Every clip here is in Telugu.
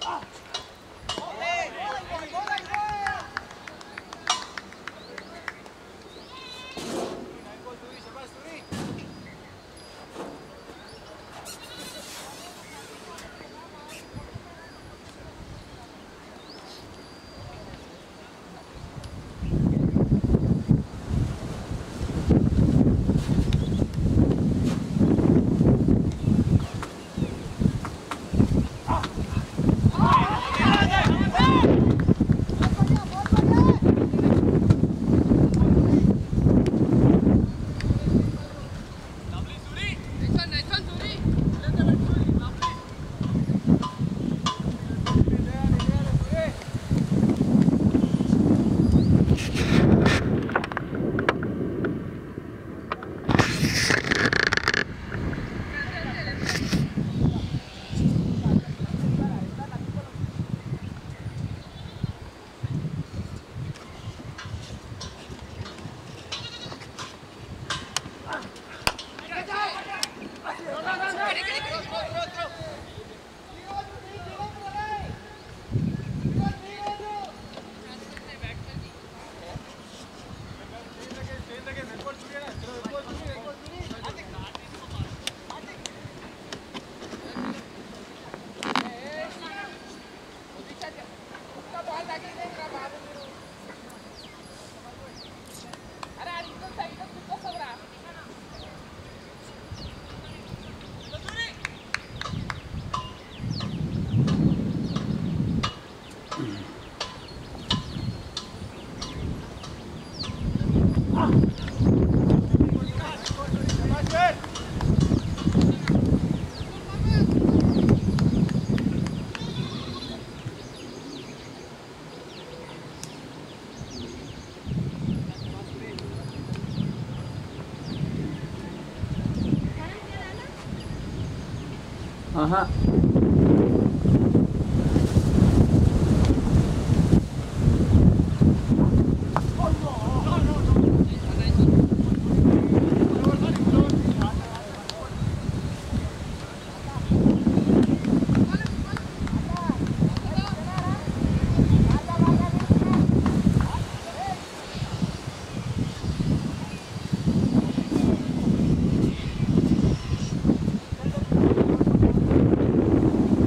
ఆహా ఆ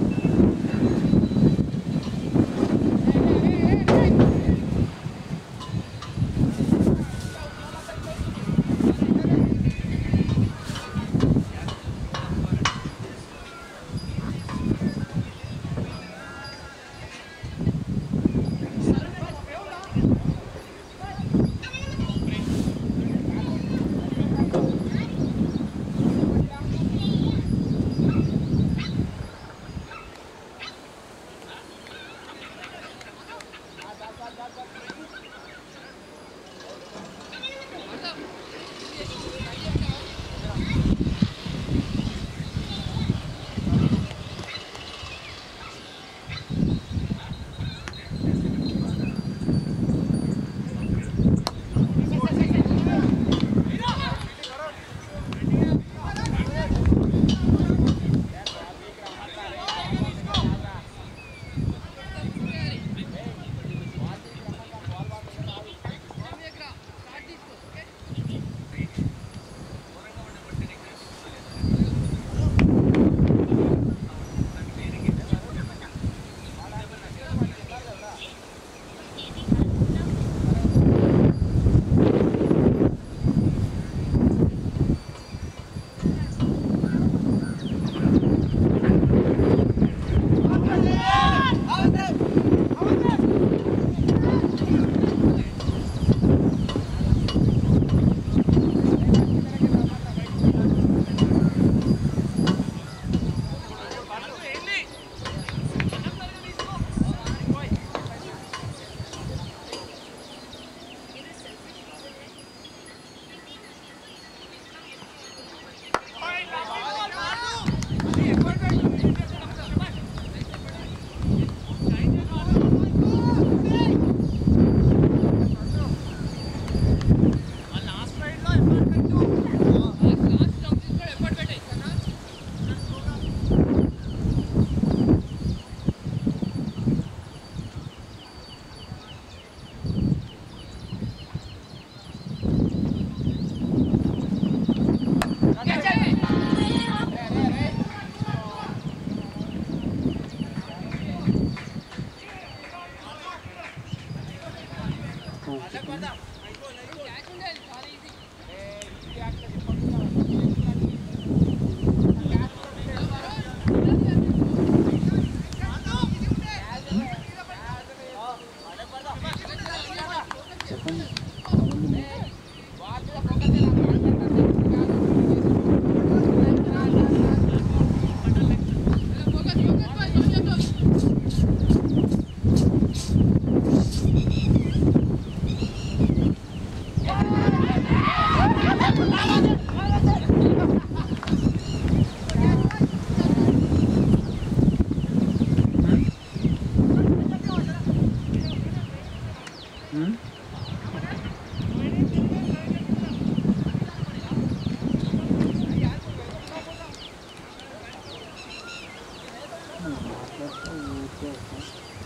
మాట్లాడితే ఊరికే వస్తాం.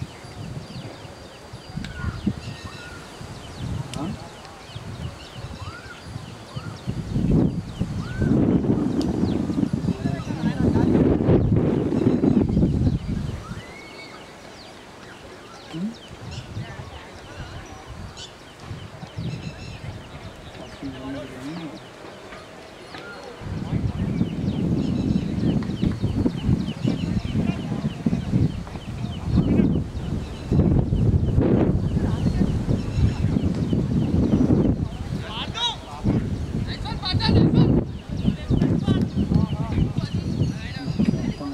ఆ? ఉమ్? అసలు ఉన్నది కానీ మొత్తం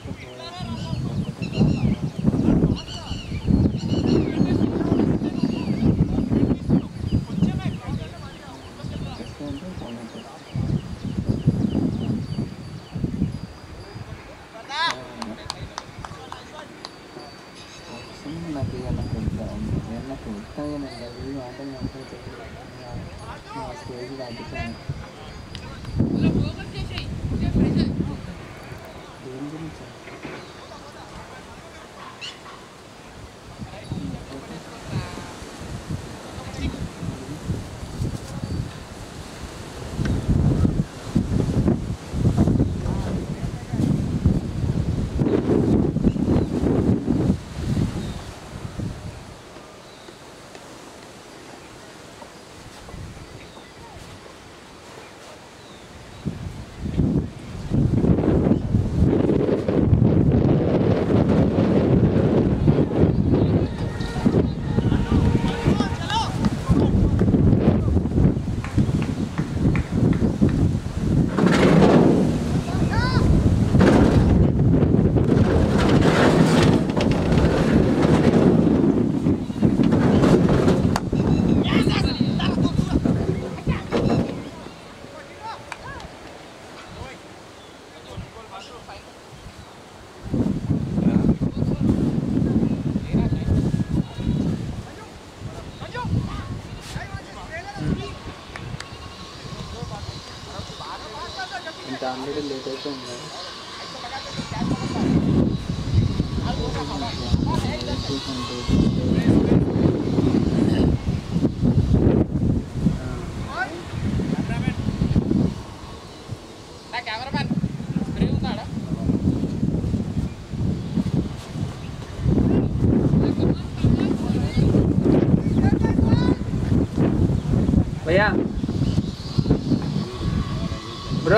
నాకు ఇవాళ కొంత నాకు ఉత్తగా నేను ఈ మాటలు మాట్లాడితే నా స్టేజ్ దాటిపోయాను దేని గురించి ఇంత ఆల్రెడీ లేట్ అయిపోయింది కెమెరామ్యాన్ స్ప్రే ఉన్నాడా భయ్యా బ్రో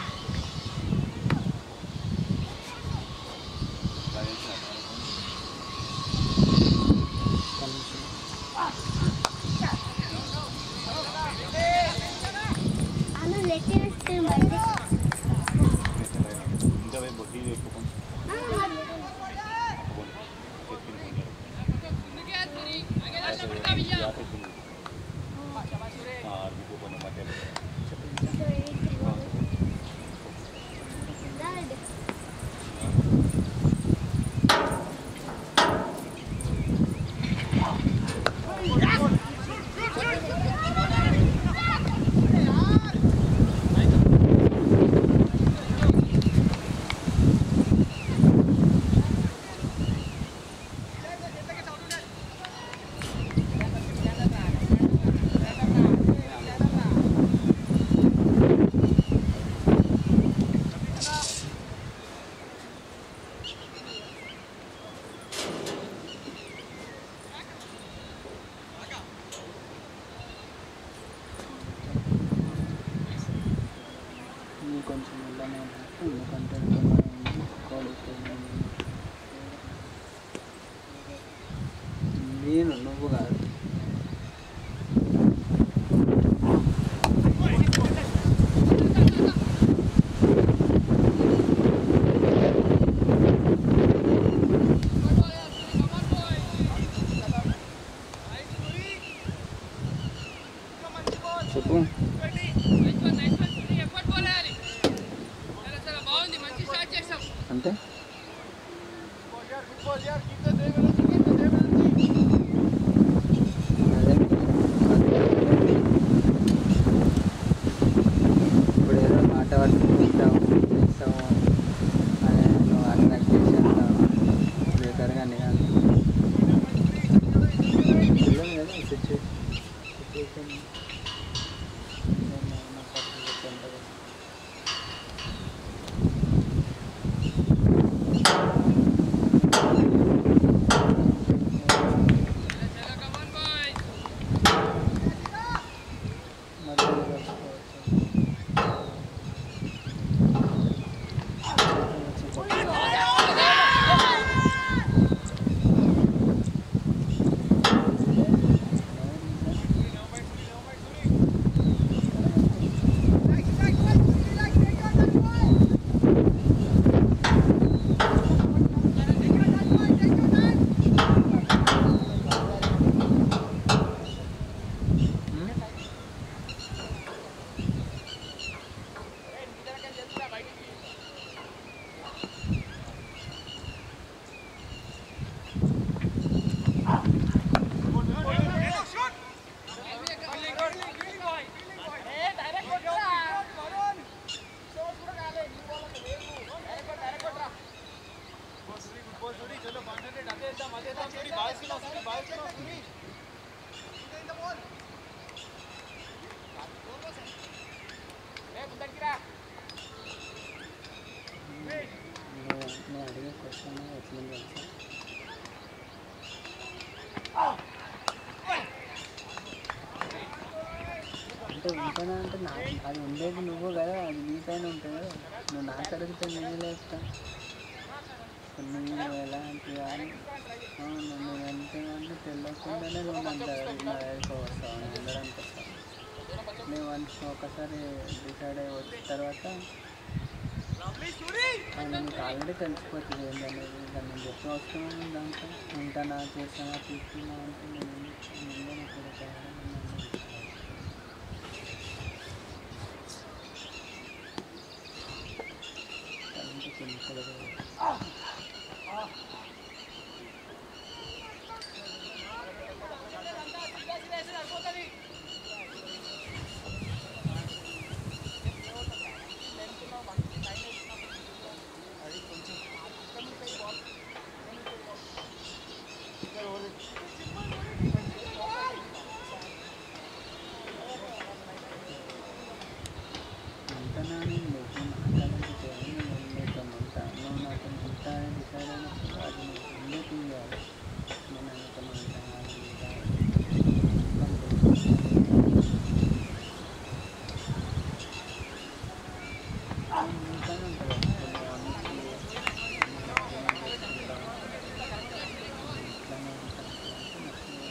আমি লেটে আসতে মানে నువ్వు కొంచెం వెళ్ళనే ఎందుకంటే కాలేజ్ నేను నువ్వు కాదు చెప్పు బాగుంది మంచి స్టార్ట్ చేసాం అంతే అదే ఇప్పుడు ఏదో మాట పట్టుకుంటావు చేస్తావు అదే నువ్వు అట్రాక్ట్ చేసేస్తావు నువ్వు నువ్వు అడిగే క్వశ్చన్ ఎట్లుంది తెలుసా అంటే ఉంటుందా అంటే నా అది ఉండేది నువ్వు కదా అది నీ పైన ఉంటుంది కదా నువ్వు నాకు అడిగితే నేను లేపుతా నువ్వు ఎలాంటి అని నువ్వు ఎంత అంటే తెలియకుండానే నువ్వు అంత నా దగ్గరికి వస్తావు నేను అందడానికి వస్తాను నేను వన్స్ ఒకసారి డిసైడ్ అయ్యి వచ్చిన తర్వాత అది నీకు ఆల్రెడీ తెలిసిపోతుంది ఏంటనేది దాన్ని నేను చెప్పిన అవసరం ఉంది దాంట్లో ఉంటానా చేస్తానా తీసుకున్నా అంటే నేను ముందే నాకు ఒక అంటే సింపుల్గా ఉంటానా నేను లేకు మాట్లాడాలంటే నేను నీతో ఉంటా నువ్వు నాతో ఉంటా అని డిసైడ్ అయినప్పుడు అది నువ్వు ముందే తీయాలి నేను నీతో ఉంటాను అది ఉంటా ఉంటానే ఉంటుంది ఇట్లానే ఉంటాను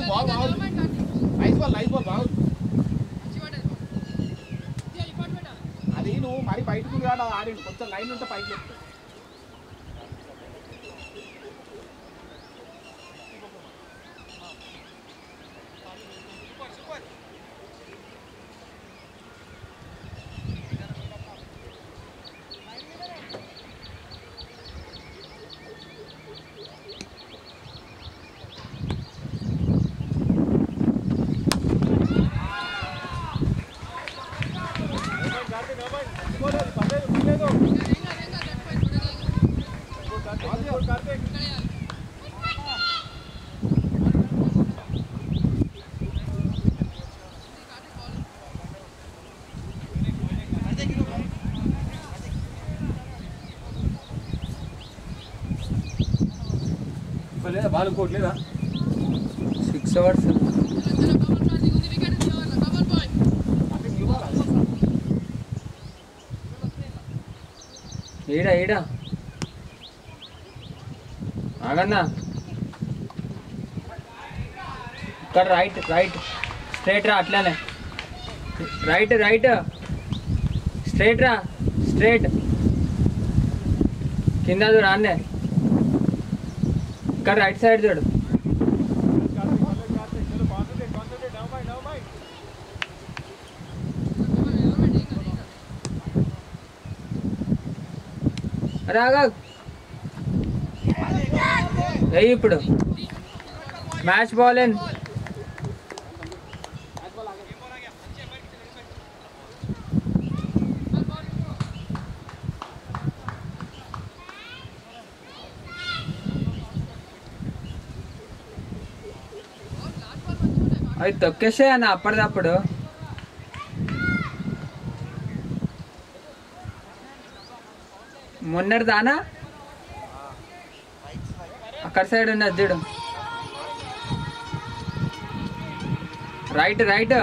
బాల్ బాగుంది నైస్ బాల్ నైస్ బాల్ బాగుంది అది నువ్వు మరి బయటకు కాదు అది ఆడిండు కొంచెం లైన్ ఉంటే పైకి చెప్తా లేదా బాల్ ఇంకోట్లేదా సిక్స్ అవర్స్ ఈడ ఈడ ఆగన్నా ఇక్కడ రైట్ రైట్ స్ట్రైట్ రా అట్లానే రైట్ రైట్ స్ట్రైట్ రా స్ట్రైట్ కింద చూడు అన్నే ఇక్కడ రైట్ సైడ్ చూడు రాగా వెయ్యి ఇప్పుడు మ్యాచ్ బాల్ ఇన్ అవి తొక్కేసే అన్న అప్పటిదప్పుడు మొన్నటి దానా అక్కడ సైడ్ ఉన్నది చూడు రైట్ రైట్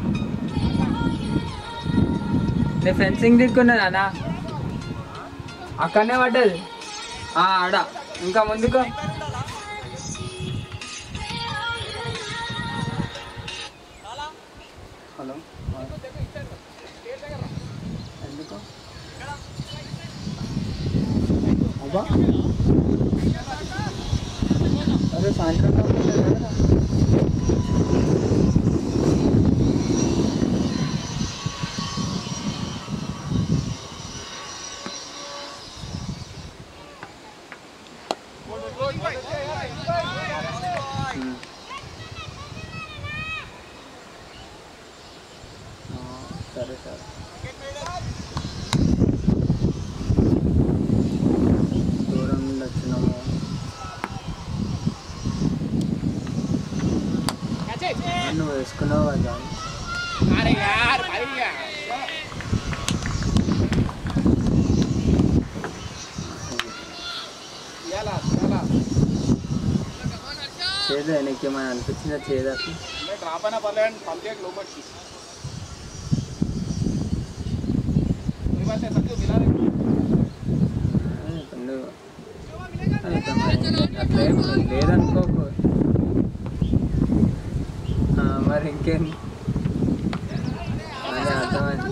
నీ ఫెన్సింగ్ దిక్కున్నది అన్న అక్కడనే పడ్డది ఆ, ఆడ ఇంకా ముందుకు హలో ఎందుకు అబ్బా అరే సాయంత్రం దాకా ఉంటుంది కదరా. ఉమ్. ఆ, సరే సరే దూరం నుండి వచ్చినాము ఆ, నువ్వు వేసుకున్నావు కదా अरे यार भाई यार ఎలా ఎలా చేదే నీకేమైనా అనిపించిందా చేదకి అంటే డ్రాప్ అయినా పర్లేదు పంపే లోపలికి మీ బాతే సంజు మిలా రే పండుగ అయితే మరి అట్లేం లేదనుకోకు ఆ, మరి ఇంకేం అదే అర్థమైంది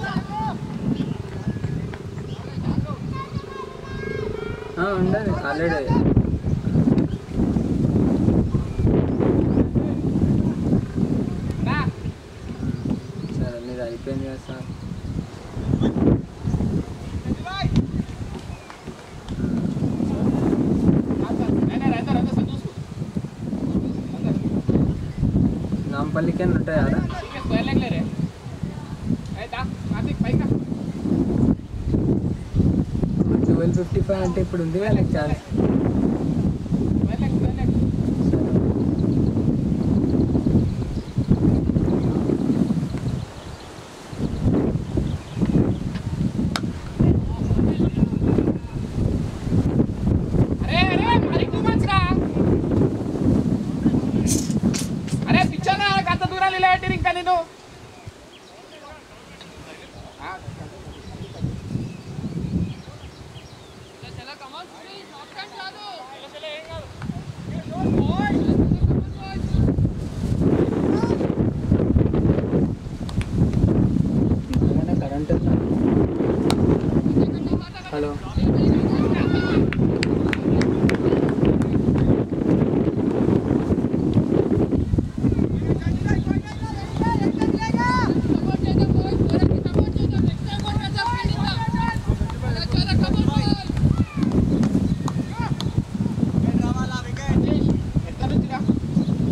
ఆ, ఉండదు ఆల్రెడీ సరే మీరు అయిపోయింది కదా సార్ नहीं नहीं रहता रहता संजू उसको నాంపల్లికి అని ఉంటాయి కదా ठीक है स्क्वायर लेग ले रे ए दा कार्तिक भाई का ట్వెల్వ్ ఫిఫ్టీ ఫైవ్ అంటే ఇప్పుడు ఉంది వాళ్ళకి chance square leg square leg अरे अरे अरे तू मत रा अरे पिक्चर ना कांता दूरा लिहिला टिरिंग का నేను चला कमाल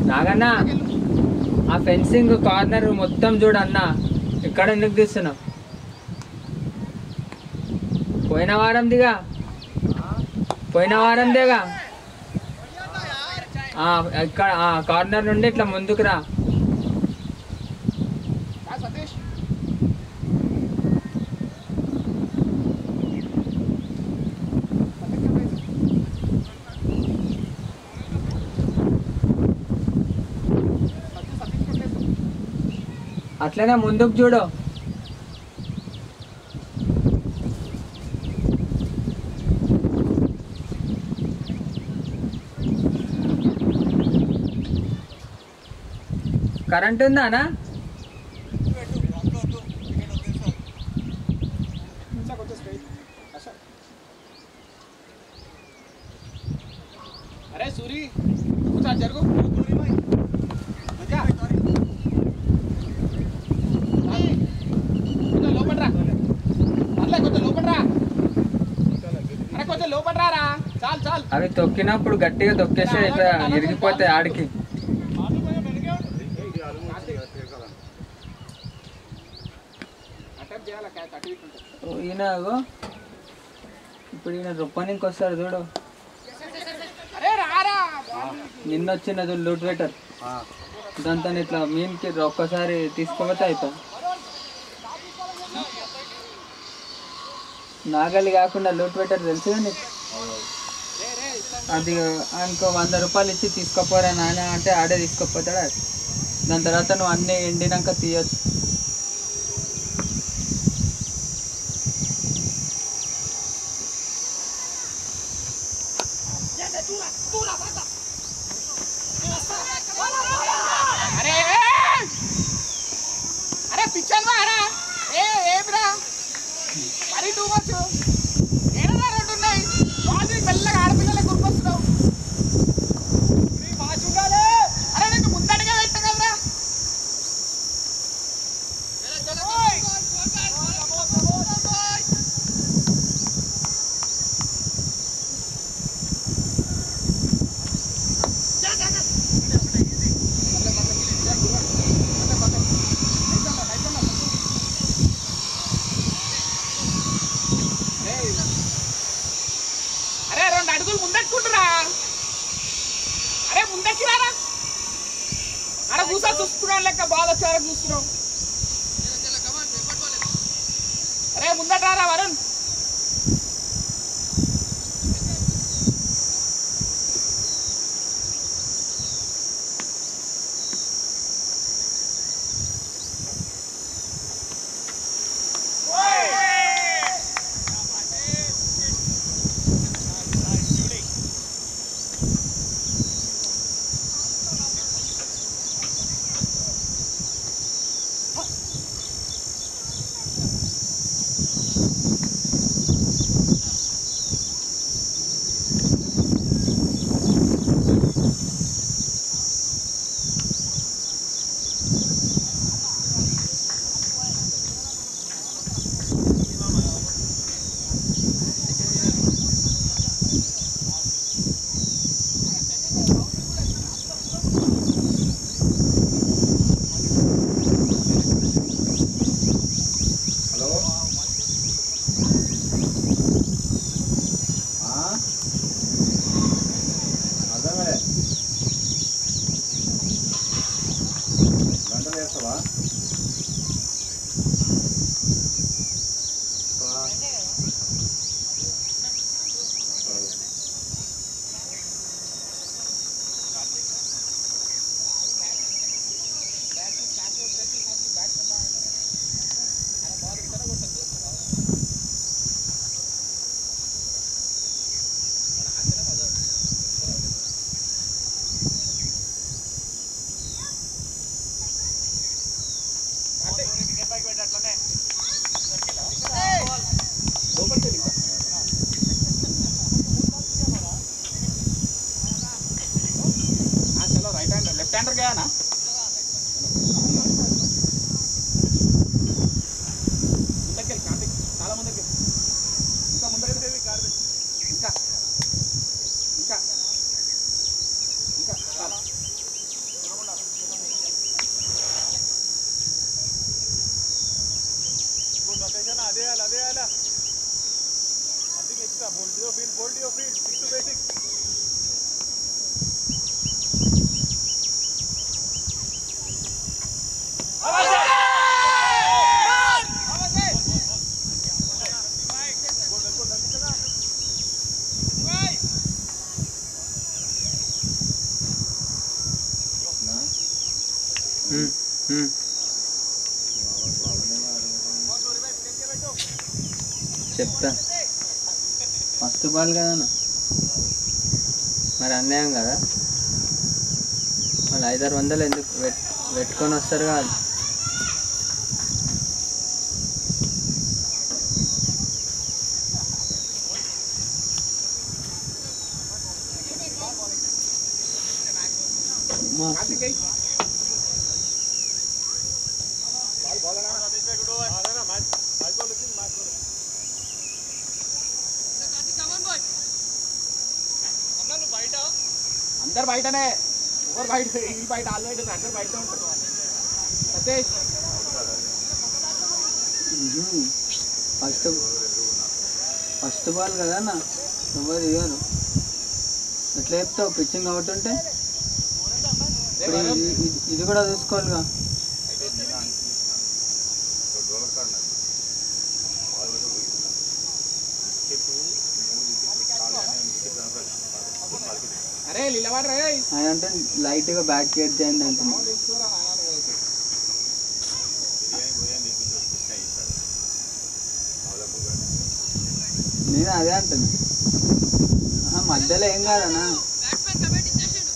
నాగన్నా ఆ ఫెన్సింగ్ కార్నర్ మొత్తం చూడు అన్న ఇక్కడ ఎందుకు తీస్తున్నావు పోయిన వారం దిగా పోయిన వారం దిగా ఆ, ఇక్కడ ఆ కార్నర్ నుండి ఇట్లా ముందుకు రా రా సతీష్ సతీష్ సతీష్ కొట్టేసి అట్లనే ముందుకు చూడు కరెంట్ ఉందానా ఇంచాక వచ్చేసి అశోక్ అరే సూరి కూర్చో అటు జరుగు మంచిగా కొంచెం లోపల రా అట్లే కొంచెం లోపల రా అరే కొంచెం లోపల రారా చాలు చాలు అవి తొక్కినప్పుడు గట్టిగా తొక్కేస్తే ఇట్లా ఇరిగిపోతాయి ఆడికి అటెంప్ట్ చేయాలి క్యాచ్ అటు ఇటు ఉంటుంది ఓ, ఈయన అగో. ఇప్పుడు ఈయన రొప్పనికి వస్తాడు చూడు అరే రారా నిన్న వచ్చినది లూట్ వెటర్ దాంతో ఇట్లా మీన్కి ఒక్కసారి తీసుకోపోతే అయిపోయి నాగలి కాకుండా లూట్ వెటర్ తెలుసు కానీ అది ఆయనకు వంద రూపాయలు ఇచ్చి తీసుకోపోరా నాన్న అంటే ఆడే తీసుకోపోతాడు అది. దాని తర్వాత నువ్వు అన్నీ ఎండినాక తీయొచ్చు అరే అరే పిచ్చాను అరా ఏ ఏమిరా మరి టూ మచ్ ఏడన్నా రెండు ఉన్నాయి వాళ్ళు మెల్లగా ఆడపిల్లలకు గుర్కొస్తున్నావు అరే నీకు ముందడిగా పెట్ట కదరా ఓయ్! అరే రెండు అడుగులు ముందెట్టుకుంటురా అరే ముందెక్కి రారా అరే కూసా చూస్తున్నాం లెక్క బాగా వచ్చారా చూస్తున్నాం అరే ముందట రారా వరుణ్ హలో అర్థమే గంటలు వేస్తావా లోపలికి వెళ్ళి ఇంకా. हाँ, चलो राइट हैंड लेफ्ट हैंडर गया ना ముందరికి కార్తిక్ చాలా ముందరికి ఇంకా ముందరికి ఇంకా ఇంకా ఇంకా చాలా ఉమ్, ఉమ్. చెప్తా ఫస్ట్ బాల్ కదన్న మరి అన్యాయం కదా వాళ్ళు ఐదారు వందలు ఎందుకు పెట్ పెట్టుకొని వస్తారు కాదు మా- కమన్ బాయ్ అన్న నువ్వు బయట అందరు బయటనే ఎవరు బయట ఈ బయట వాళ్ళు బయట అందరు బయట ఉంటారు సతీష్ మ్మ్. ఫస్ట్ ఫస్ట్ బాల్ కదా అన్న ఎవరు ఇవ్వరు ఎట్లా చెప్తావు పిచ్చింగ్ అవుట్ ఉంటే ఇప్పుడు ఇది- ఇది- ఇది కూడా చూసుకోవాలిగా అరే నిలబడి రే ఆయన అంటే లైట్గా బ్యాట్ కేట్ చేయండి అంటున్నాను నేను అదే అంటున్నా ఆహా, మధ్యలో ఏం కాదన్నా బ్యాట్స్మెన్ కమిటీ ఇచ్చేసిండు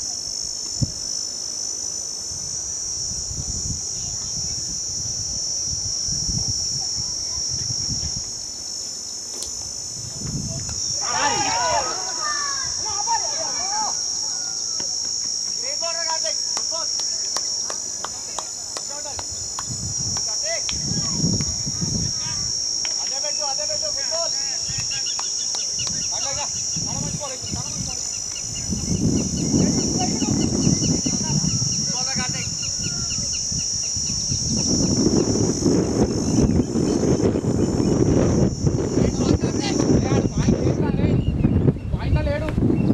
పాయింట్ లేడు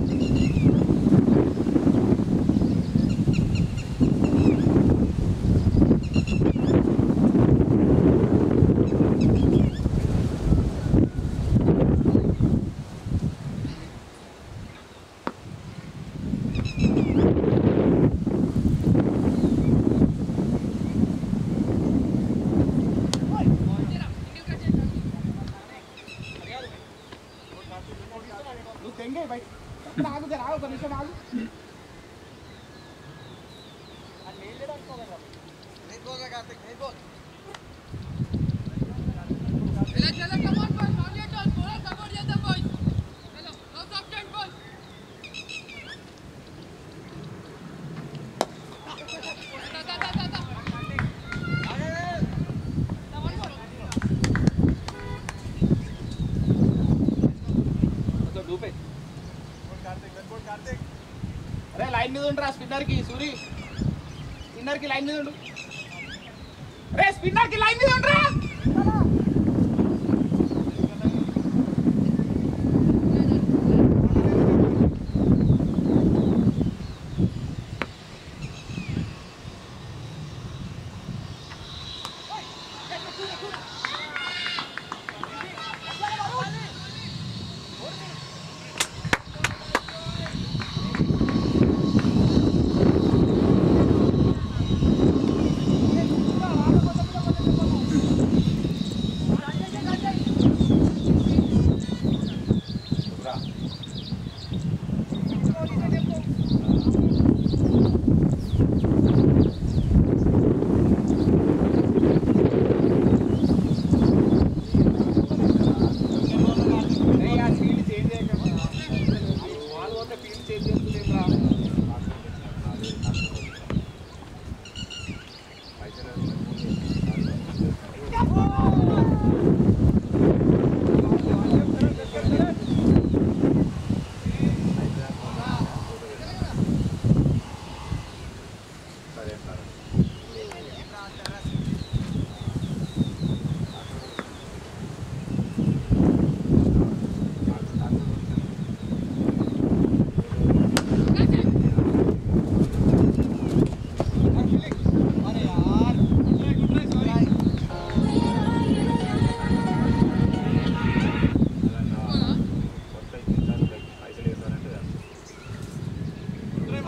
నువ్వు తెంగే బయట ఎక్కడ ఆగు జర ఆగు ఒక నిమిషం ఆగు చలో చలో come on boy on your turn bowler support చేద్దాం బాయ్ చలో నో స్టాప్ టెన్ బాల్ దా దా దా దా అరే లైన్ మీద ఉండరా స్పిన్నర్ కి సూరి స్పిన్నర్ కి లైన్ మీద ఉండు రే స్పిన్నర్ కి లైన్ మీద ఉండరా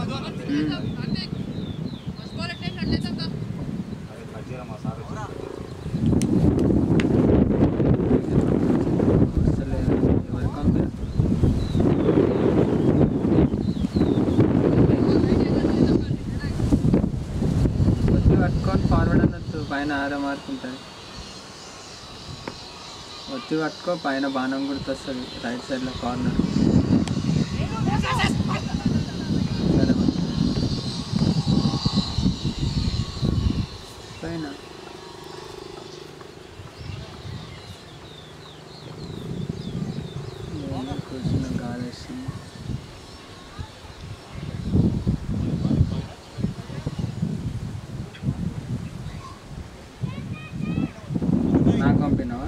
కార్తీక్ ఫస్ట్ బాల్ ఎట్టే అట్లేదా అసలు ఎవరికి పంపిన ఒత్తి పట్టుకొని ఫార్వర్డ్ అన్నట్టు పైన ఆరో మార్క్ ఉంటుంది ఒత్తి పట్టుకో పైన బాణం గుర్తొస్తుంది రైట్ సైడ్లో కార్నర్ సరే పైన నేను కూర్చున్న గాలి వస్తుంది నాకు పంపినావా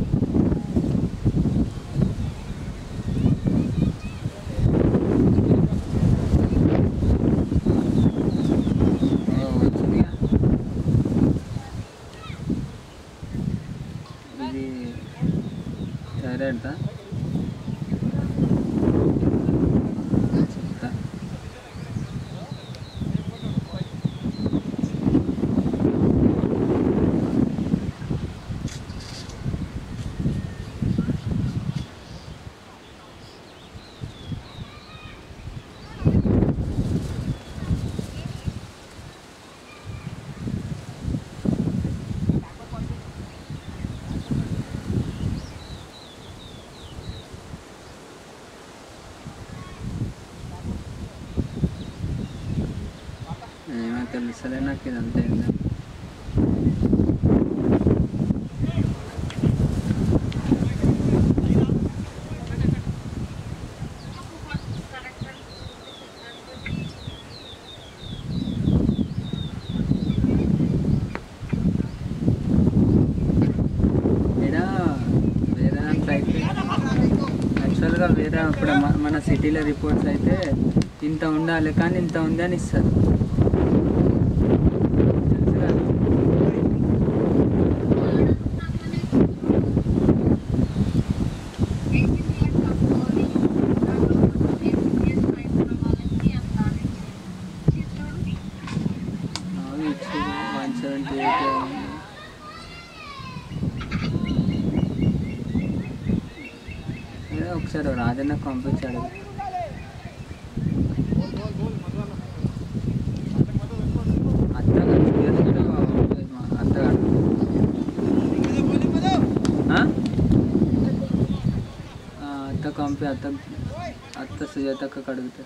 ఓ, వచ్చిందిగా. ఇది థైరాయిడ్దా చెప్తా ఏమో తెలుసలే నాకు ఇదంతా ఏందో. ఈడ వేరే దాంట్లో అయితే యాక్చువల్గా వేరే ఇప్పుడు మ- మన సిటీలో రిపోర్ట్స్ అయితే ఇంత ఉండాలి కానీ ఇంత ఉంది అని ఇస్తారు తెలుసుగా? అవును ఇచ్చారు వన్ సెవెంటీ ఎయిట్ ఏదో ఒకసారి రాజన్న పంపించాడు అత్తగా చూపిస్తాడు అత్తగాడు ఆ? ఆ, అత్త కంపి అత్త అత్త సుజాతక్క కడుగుతారు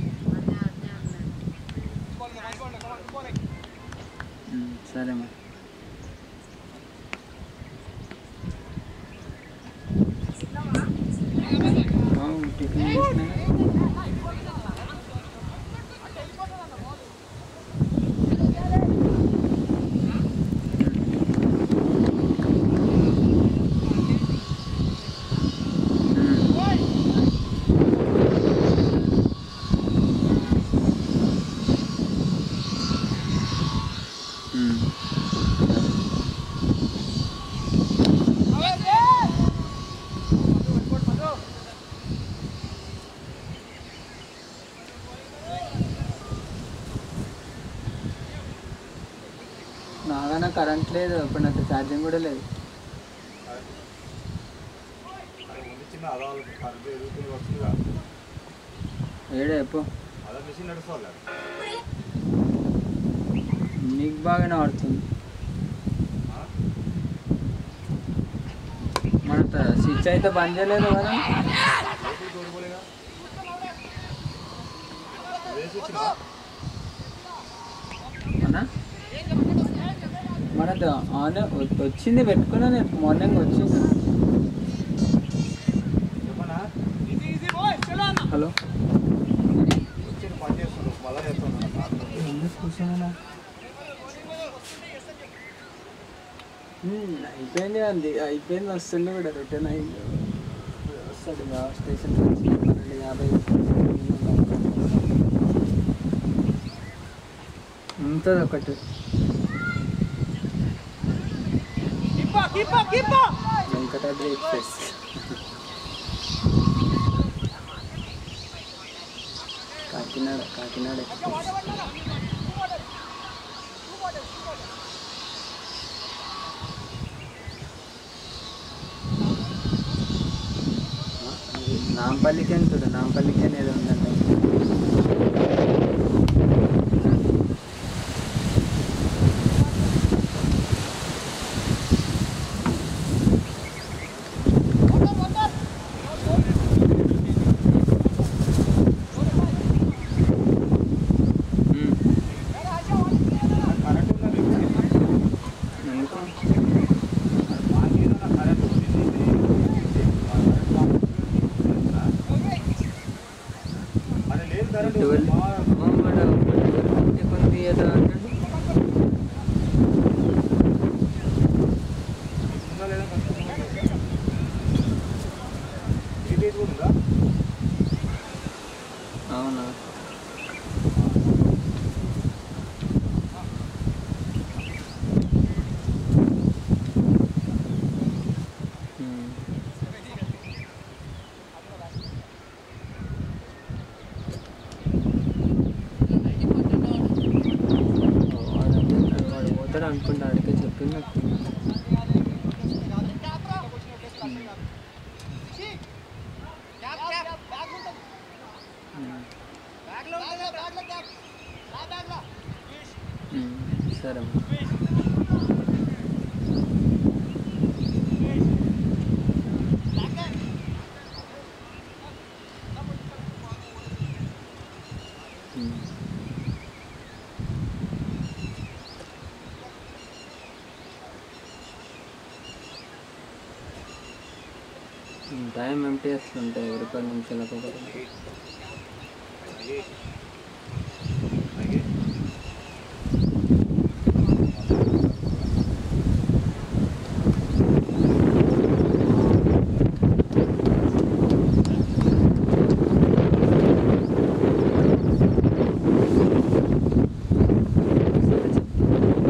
ఉమ్, సరే మరి అవును, టిఫిన్ చేసినా నాగానే కరెంట్ లేదు ఇప్పుడు నాకు ఛార్జింగ్ కూడా లేదు ఏడే ఎప్పు నీకు బాగానే ఆడుతుంది మన త- స్విచ్ అయితే బంద్ చేయలేదు కదా అన్నా మన ద- ఆన్ వచ్చింది పెట్టుకున్నా నేను మార్నింగ్ వచ్చింది హలో ఎందుకు కూర్చోనా అయిపోయింది అంది అయిపోయింది వస్తుంది కూడా రిటర్న్ అయింది వస్తాడు ఇంకా స్టేషన్ నుంచి పన్నెండు యాభై ఉంటుంది ఒకటి వెంకటాద్రి ఎక్స్ప్రెస్ కార్తీక్ కాకినాడ కాకినాడ ఎక్స్ప్రెస్ నాంపల్లికి అని చూడు నాంపల్లికి అని ఏదో ఉందంట ఉమ్. ఎందుకు ట్వెల్వ్ వాడు టిఫిన్ తీయదా అంటాడు అవునా ఉమ్. వాడంటే వాడు పోతాడు అనుకుంటా అడిగే చెప్పింది నాకు ఉమ్, సరే అమ్మా. ఉమ్. ఉమ్, టైం ఎంటీ ఉంటాయి ఒక పది నిమిషాలకు ఒకటి సరే చెప్పు.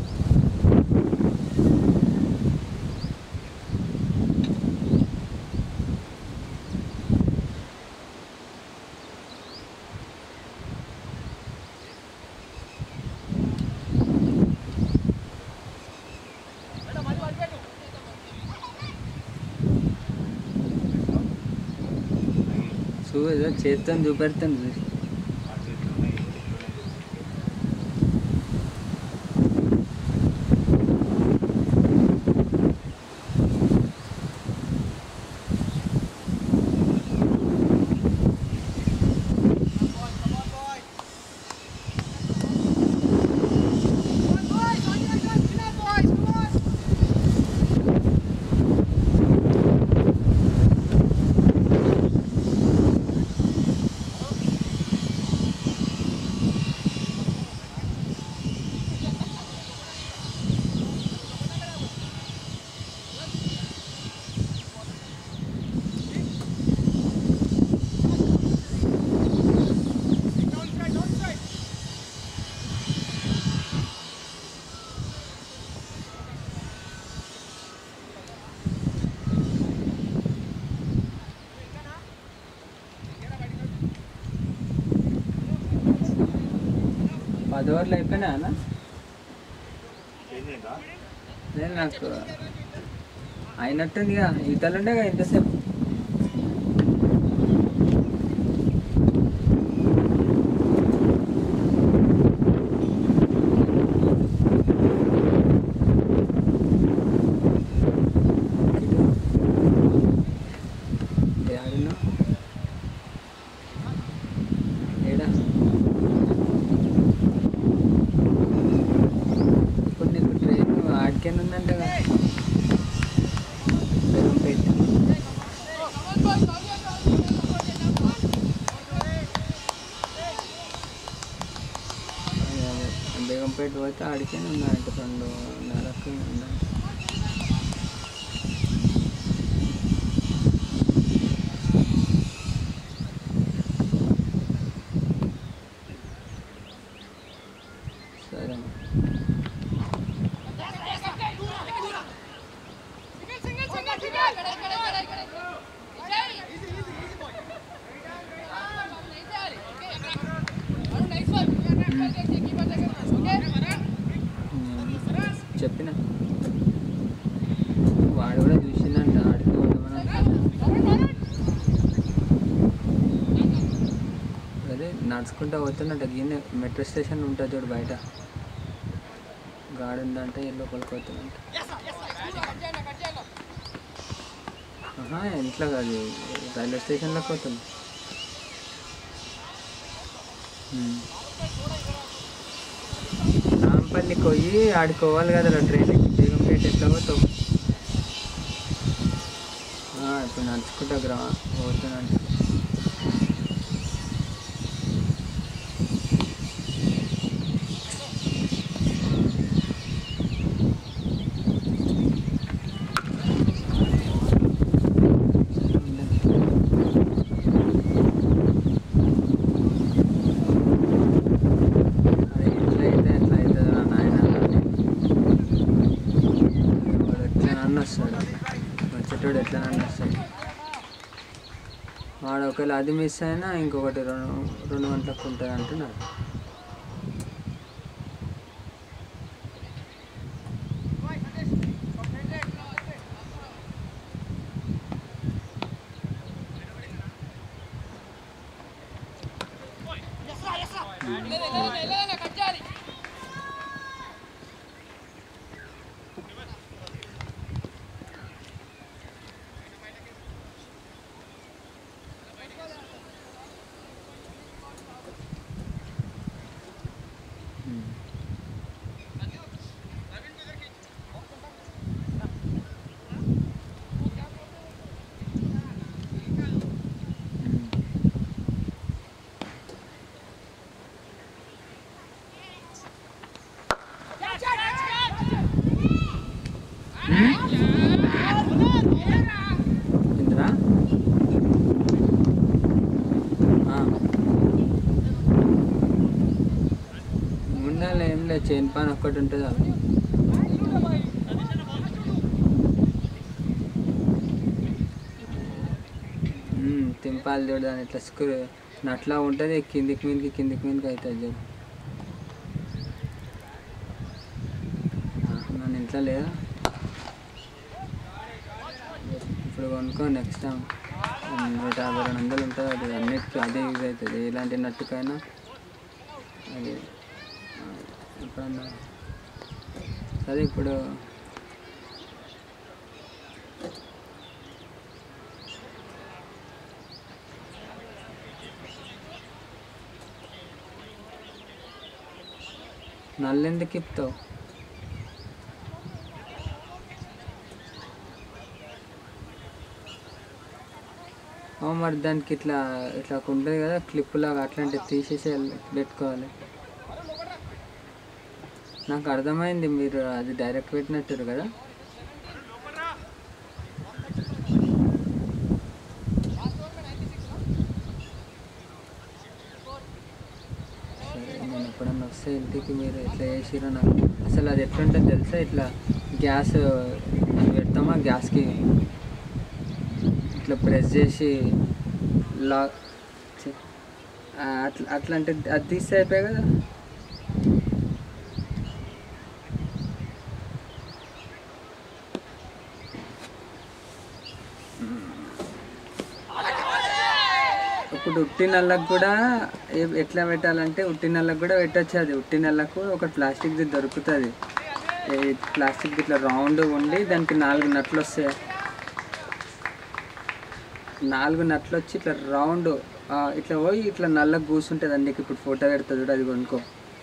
చూ ఏదో చేస్తాను చూపెడతాను చూసి పది ఓవర్లు అయిపోయినా అన్న నేను నాకు అయినట్టుందిగా ఈతలుండేగా ఇంతసేపు ఏడున్నావు? ఏడా ఇప్పుడు నీకు ట్రైన్ ఆడికేనా ఉందంటగా బేగంపేట అదే అదే బేగంపేట పోతే ఆడికేనే ఉందంట రెండున్నరకు ఉందంట సరే Okay. నైస్ వన్ కీపర్ దగ్గర ఓకే చెప్పిన వాడు కూడా చూసిందంట ఆడికి పోదామని అదే నడుచుకుంటా పోతున్నట్ట గీనే మెట్రో స్టేషన్ ఉంటుంది చూడు బయట గాడి ఉందంటే ఎల్లో పలుకోతుందంట కట్ చేయండి కట్ చేయండి ఆహా ఇంట్లో కాదు రైల్వే స్టేషన్లోకి పోతుంది ఉమ్. రాంపల్లికి పోయి ఆడికి పోవాలి కదా ట్రైన్కి బేగంపేట ఎట్లా పోతావు ఆ, ఇప్పుడు నడుచుకుంటా గ్రా పోతున్నాను అరే ఎట్లా అయితే ఎట్లా అవుతుందో నా నాయన వాడు ఎట్లా నన్ను వస్తాడు వచ్చేటోడు ఎట్లా నన్ను వస్తాడు వాడు ఒకవేళ అది మిస్ అయినా ఇంకొకటి రెండు రెండు గంటలకు ఉంటుంది అంటున్నాడు వెళ్ళదన్న కట్ చేయాలి ఇంద్రా ఉండాలి ఏం లేదు చైన్ పాన్ ఒక్కటి ఉంటుంది అది మ్మ్, తింపాలి చూడు దాని ఇట్లా స్క్రూ నట్లా ఉంటుంది కిందికి మీదకి కిందికి మీదకి అవుతుంది చూడు ఆ, నన్ను ఇంట్లో లేదా ఇప్పుడు కొనుక్కో నెక్స్ట్ టైం నూట యాభై రెండు వందలు ఉంటుంది అది అన్నిటికీ అదే యూజ్ అవుతుంది ఎలాంటి నట్టుకైనా అది ఆ, ఎప్పుడన్నా సరే ఇప్పుడు నల్లెందుకు ఇస్తావు ఓ మరి దానికి ఇట్లా ఇట్లా ఒక ఉంటుంది కదా క్లిప్ లాగా అట్లాంటివి తీసేసి పెట్టుకోవాలి నాకు అర్థమైంది మీరు అది డైరెక్ట్ పెట్టినట్టు కదా సరే నేను ఎప్పుడన్నా వస్తే ఇంటికి మీరు ఎట్లా చేసిరో నాకు అసలు అది ఎట్లుంటుంది తెలుసా ఇట్లా గ్యాస్ అది పెడతామా గ్యాస్కి ఇట్లా ప్రెస్ చేసి లా ఛీ. ఆ, అట్లా అట్లా అంటే అది తీస్తే అయిపోయాయి కదా ఇప్పుడు ఉట్టి నల్లకు కూడా ఏ- ఎట్లా పెట్టాలంటే ఉట్టి నల్లకు కూడా పెట్టచ్చు అది ఉట్టి నల్లకు ఒక ప్లాస్టిక్ది దొరుకుతుంది ఈ ప్లాస్టిక్ ఇట్లా రౌండ్ ఉండి దానికి నాలుగు నట్లు వస్తాయి నాలుగు నట్లు వచ్చి ఇట్లా రౌండ్ ఆ, ఇట్లా పోయి ఇట్లా నల్లగా కూర్చుంటుంది నీకు ఇప్పుడు ఫోటో పెడుతుంది చూడు అది కొనుక్కో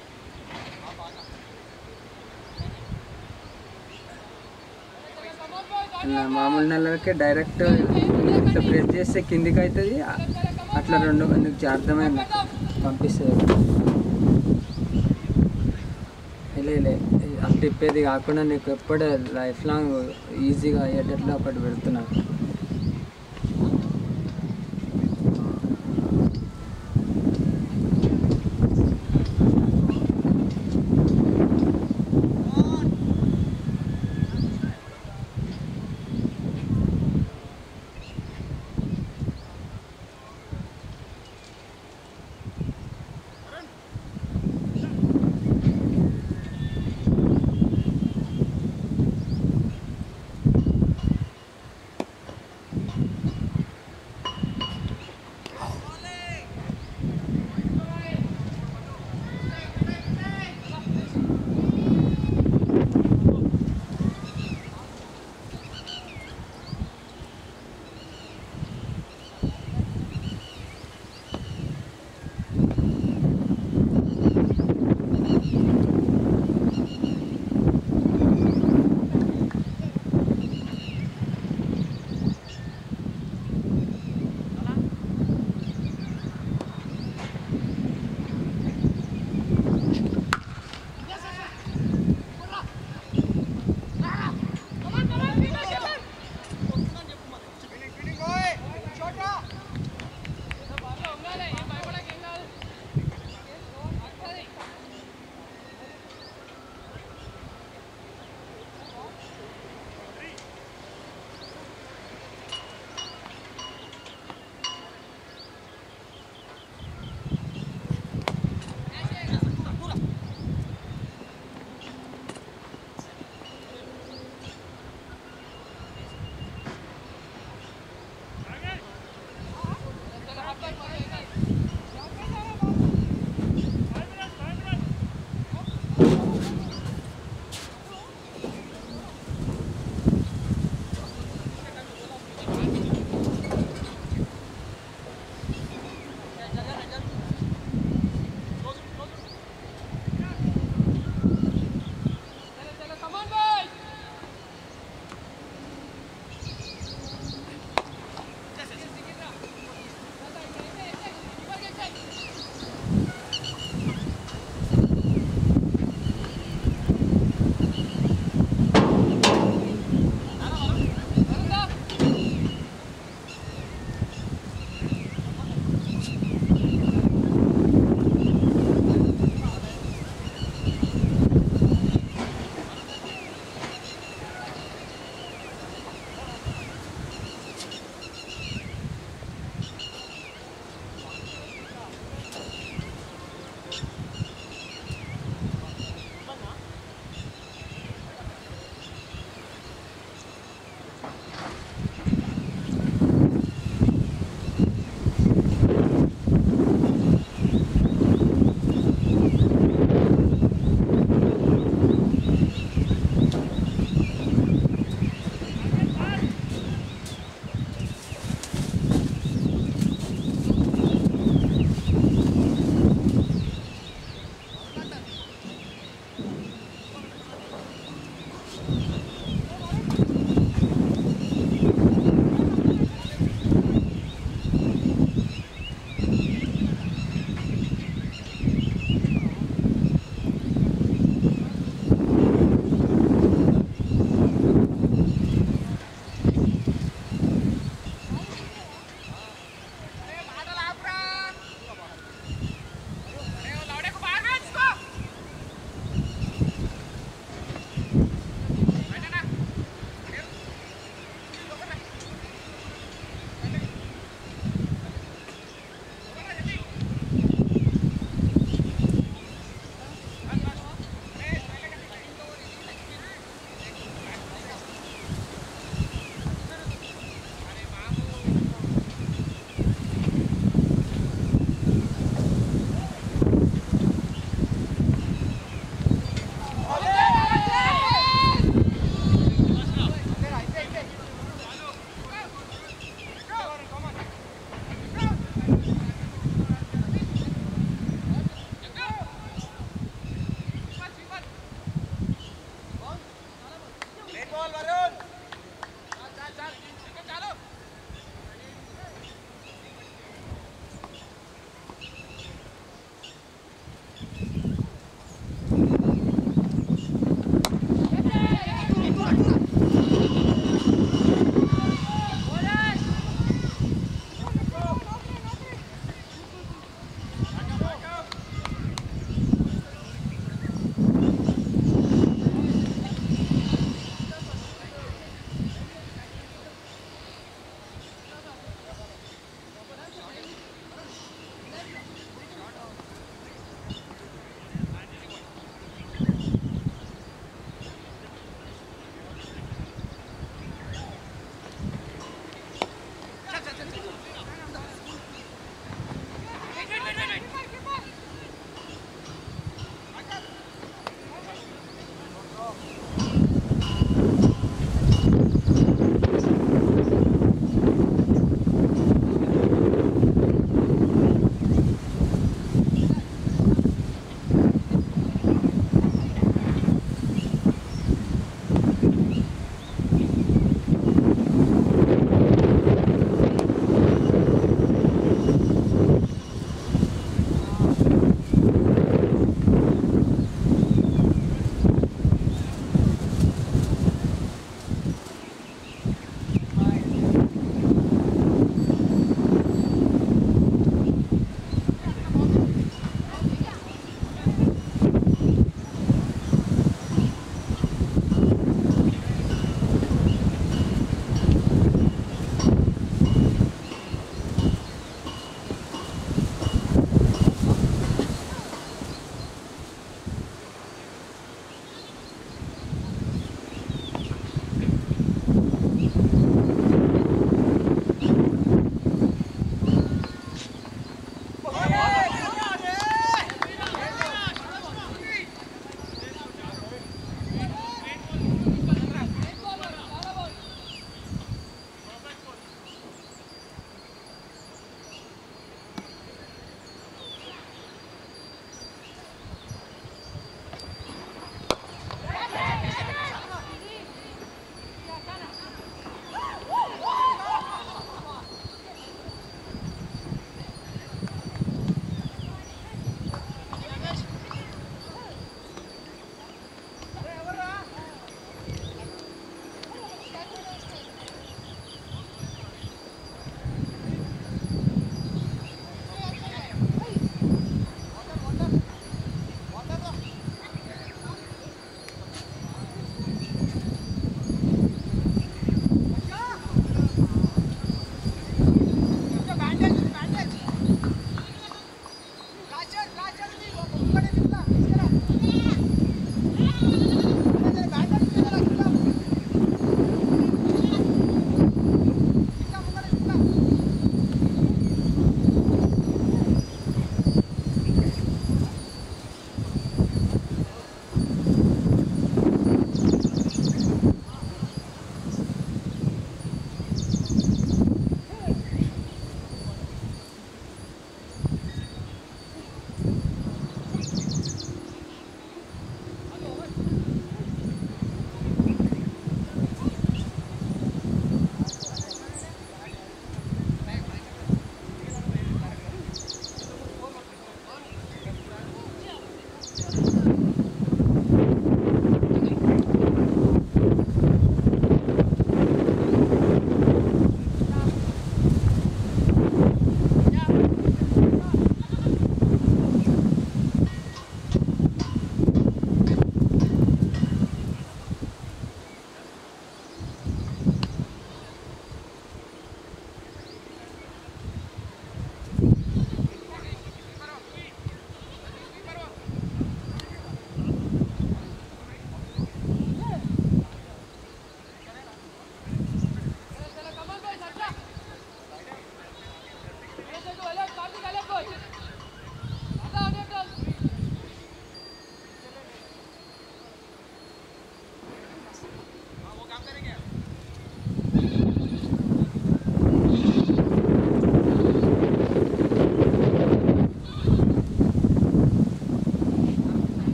ఇలా మామూలు నల్లకే డైరెక్ట్ ఇట్లా ప్రెస్ చేస్తే కిందికి అవుతుంది అట్లా రెండు నీకు అర్థమైంది పంపిస్తుంది ఇలా ఇలా అది తిప్పేది కాకుండా నీకు ఎప్పుడు లైఫ్ లాంగ్ ఈజీగా అయ్యేటట్లు ఒకటి పెడుతున్నాను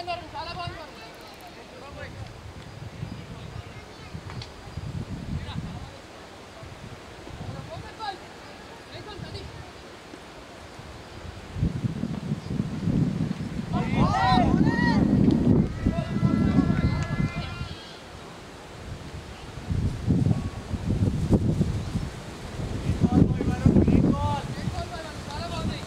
బాగుంది వరుణ్, చాలా బాగుంది Varun. Perfect ball. Nice one, Sadiq. Nice ball, Varun, చాలా బాగుంది.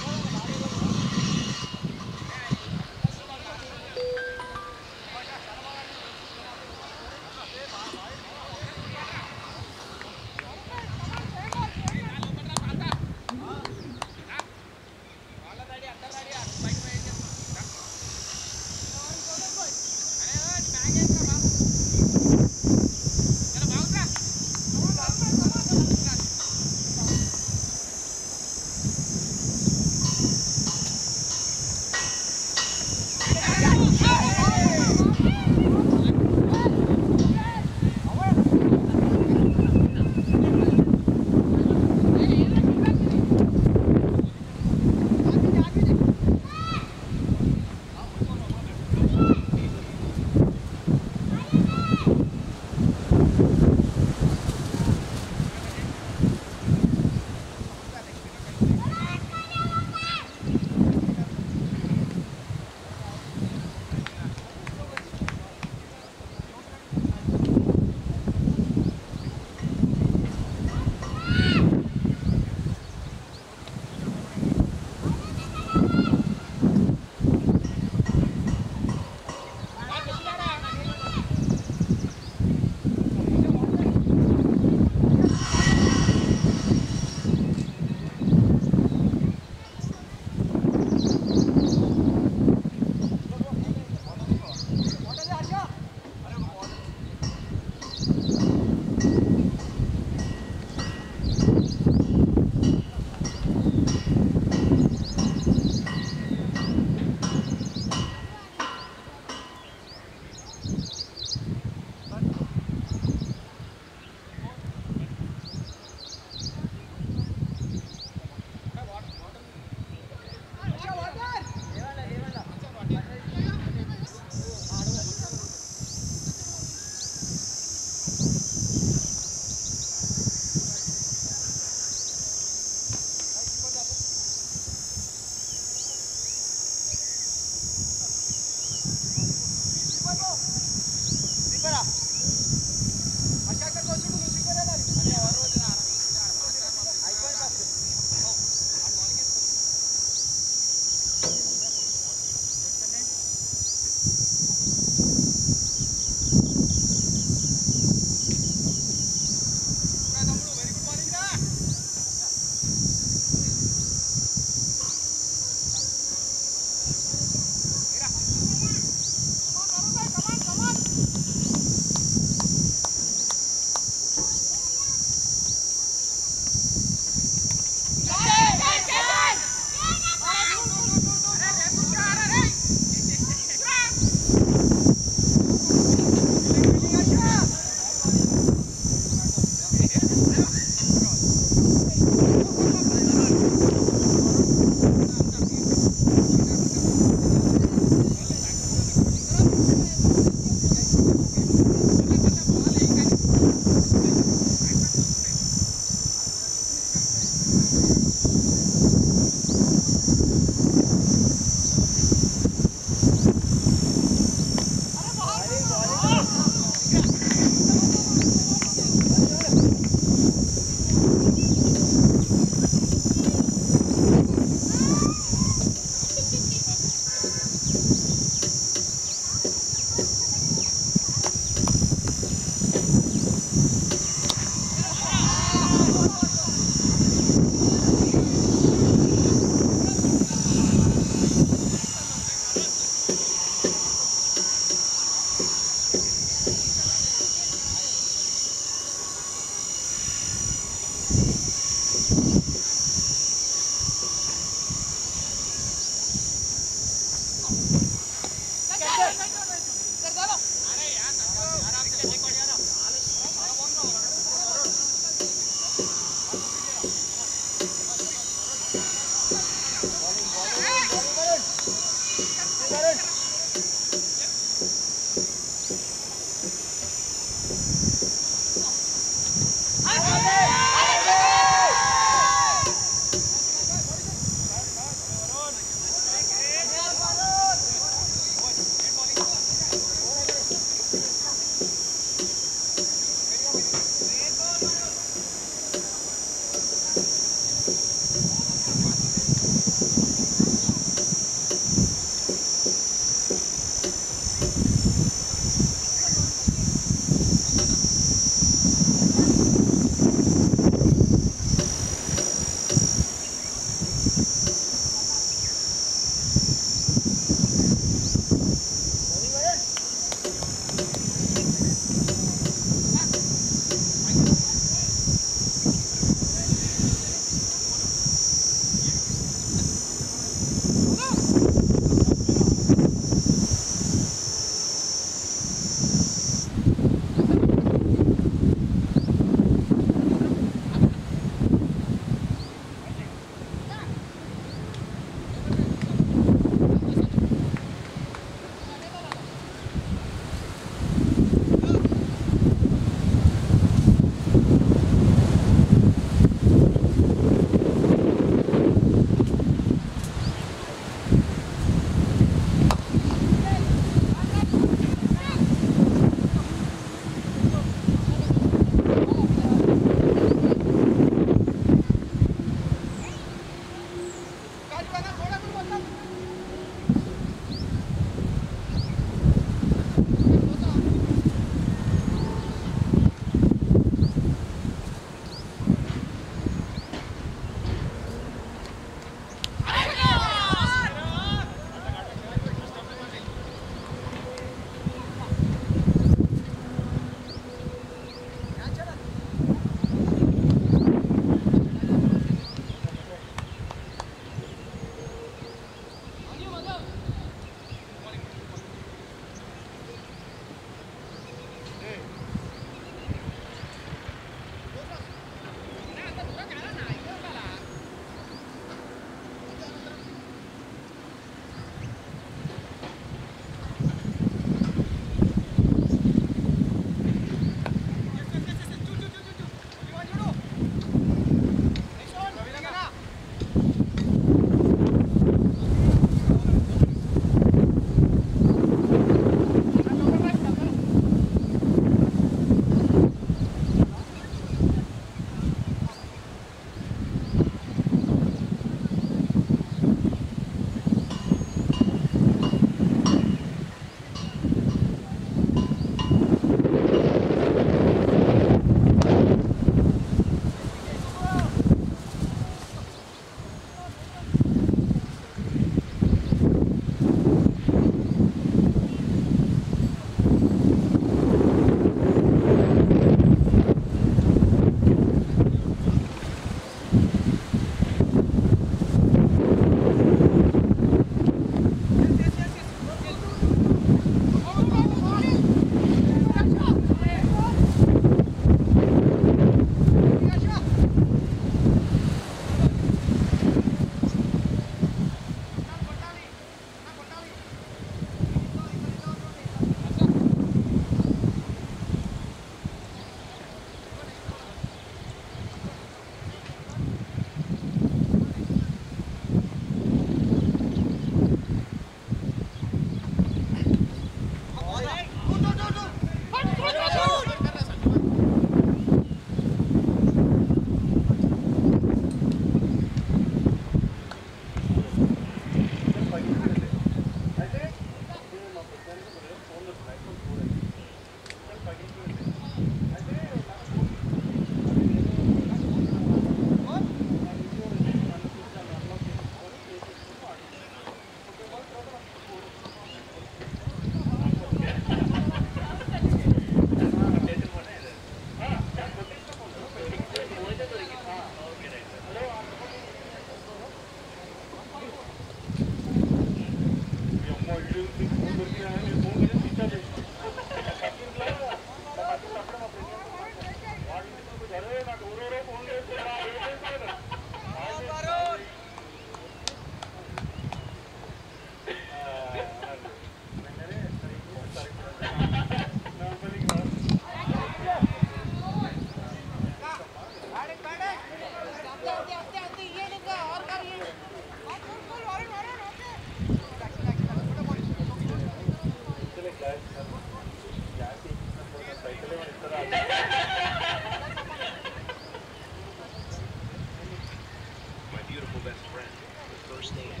చేసిన